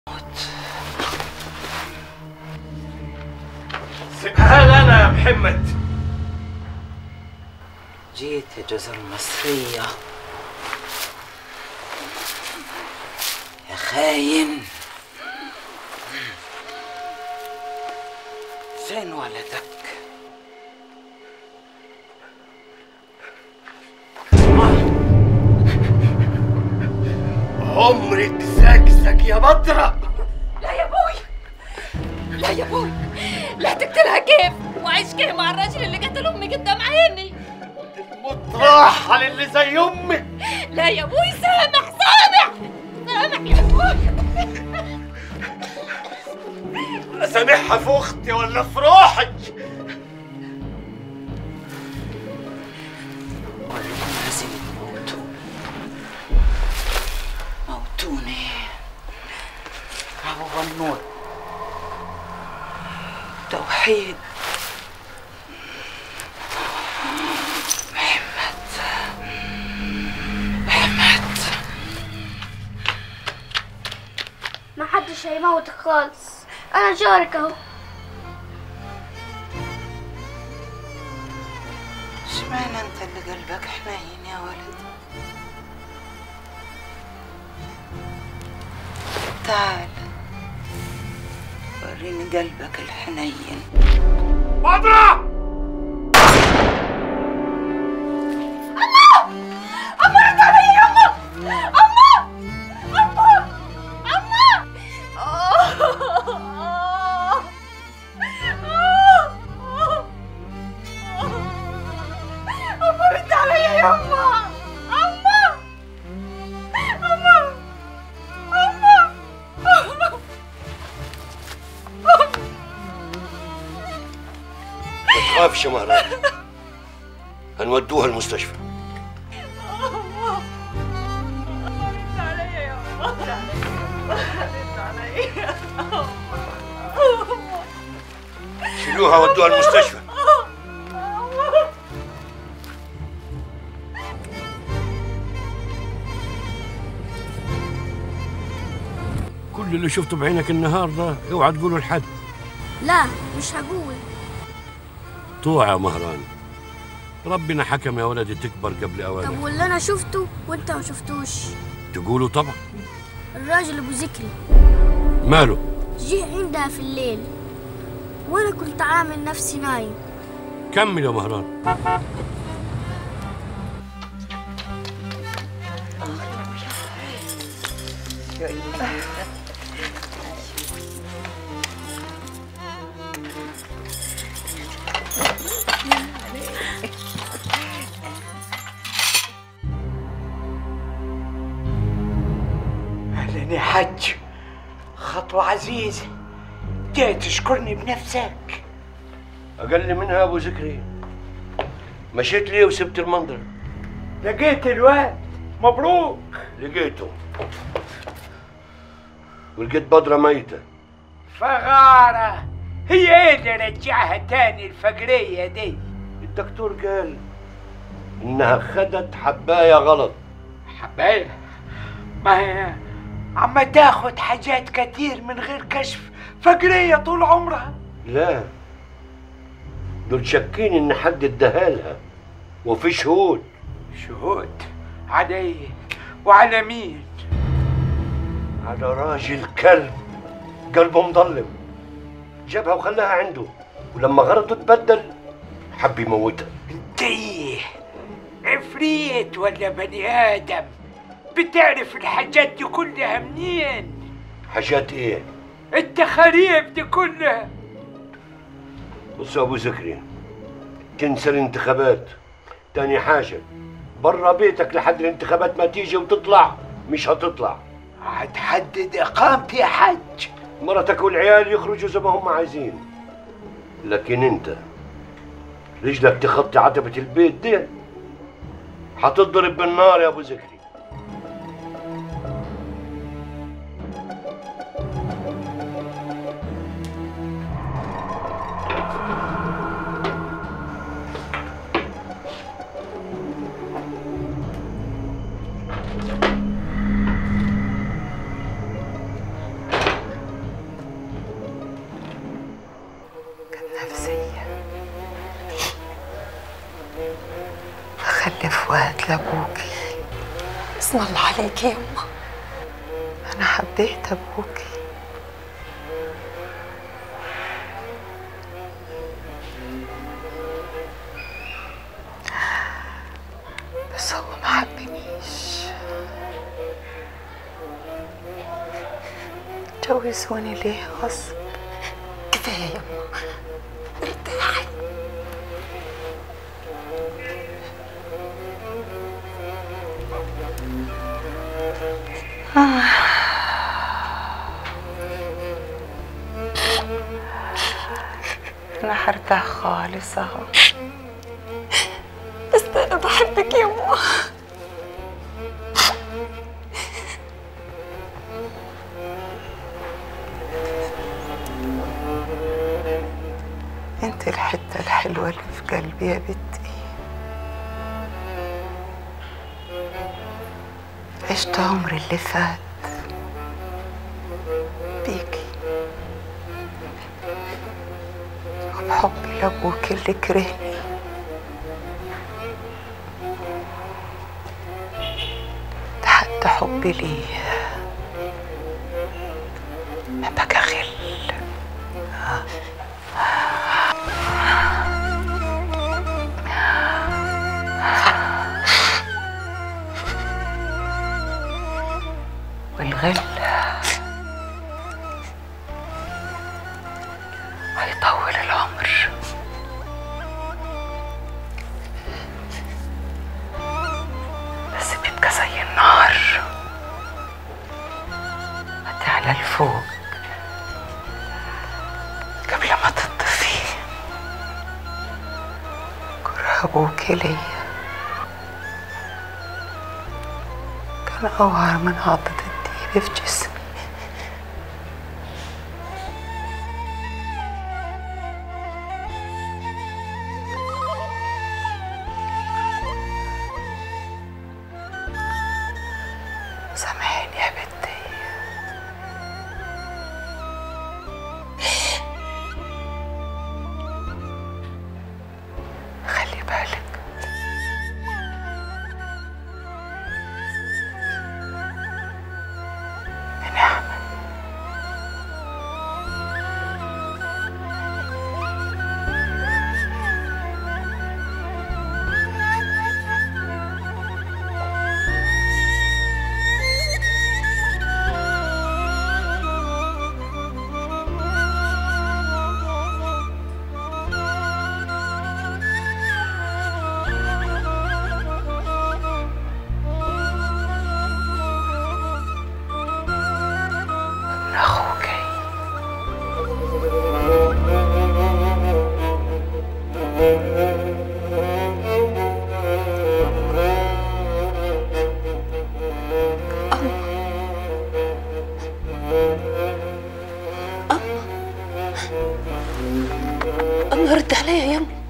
هل انا يا محمد جيت يا جزر المصرية يا خاين فين ولدك؟ عمرك زكزك يا بطرة لا يا ابوي لا يا ابوي لا تقتلها كيف وعيش كيف مع الراجل اللي قتل امي قدام عيني مطرحة للي زي امك لا يا ابوي سامح سامح سامح يا ابوي اسامحها في اختي ولا في روحك كلكم لازم تموتوا موتوني أبو غنور توحيد محمد محمد ما حدش هيموتك خالص انا جارك اهو اشمعنى انت اللي قلبك حنين يا ولد تعال وريني قلبك الحنين بطرة أما رد علي يا أما أما أما أما أما رد علي يا أما أما أما أما ما تخافش يا مهران هنودوها المستشفى شيلوها ودوها المستشفى كل اللي شفته بعينك النهارده اوعى تقوله لحد لا مش هقول طوع يا مهران ربنا حكم يا ولدي تكبر قبل طب اوانك واللي انا شفته وانت ما شفتوش تقولوا طبعا الراجل ابو ذكري ماله جه عندها في الليل وانا كنت عامل نفسي نايم كمل يا مهران أهلا يا حج خطوة عزيزة جاي تشكرني بنفسك اقل منها يا ابو ذكري مشيت ليه وسبت المنظر لقيت الواد مبروك لقيته ولقيت بدرة ميتة فغارة هي ايه اللي رجعها تاني الفقرية دي الدكتور قال انها خدت حباية غلط حباية ما هي عم تاخد حاجات كتير من غير كشف فقرية طول عمرها لا دول شاكين ان حد اداها وفي شهود شهود على ايه وعلى مين على راجل كلب قلبه مضلم جابها وخلاها عنده ولما غرضه اتبدل حب يموتها انت ايه عفريت ولا بني ادم بتعرف الحاجات دي كلها منين حاجات ايه التخاريف دي كلها بص يا ابو زكريا تنسى الانتخابات تاني حاجة برا بيتك لحد الانتخابات ما تيجي وتطلع مش هتطلع هتحدد اقامتي يا حج مرتك والعيال يخرجوا زي ما هم عايزين لكن انت رجلك تخطي عتبة البيت دي هتضرب بالنار يا ابو زكري فؤاد لابوكي اسم الله عليك يا يما انا حبيت ابوكي بس هو ما حبنيش جوزوني ليه غصب كفايه يا يما ارتاحي انا حرتاح خالص اهو بس انا بحبك يا يما انت الحتة الحلوة اللي في قلبي يا بنتي عشت عمري اللي فات بيكي وبحبي لابوك اللي كرهني ده حتى حبي ليه بقى غل والغل هيطول العمر بس بيبقى زي النار هتعلى لفوق قبل ما تطفي كره ابوك ليا كان اوعر من عضة الديب في جسمي سامحيني يا بنتي خلي بالك من أحمد ابن أخوك الله رد عليا يا يما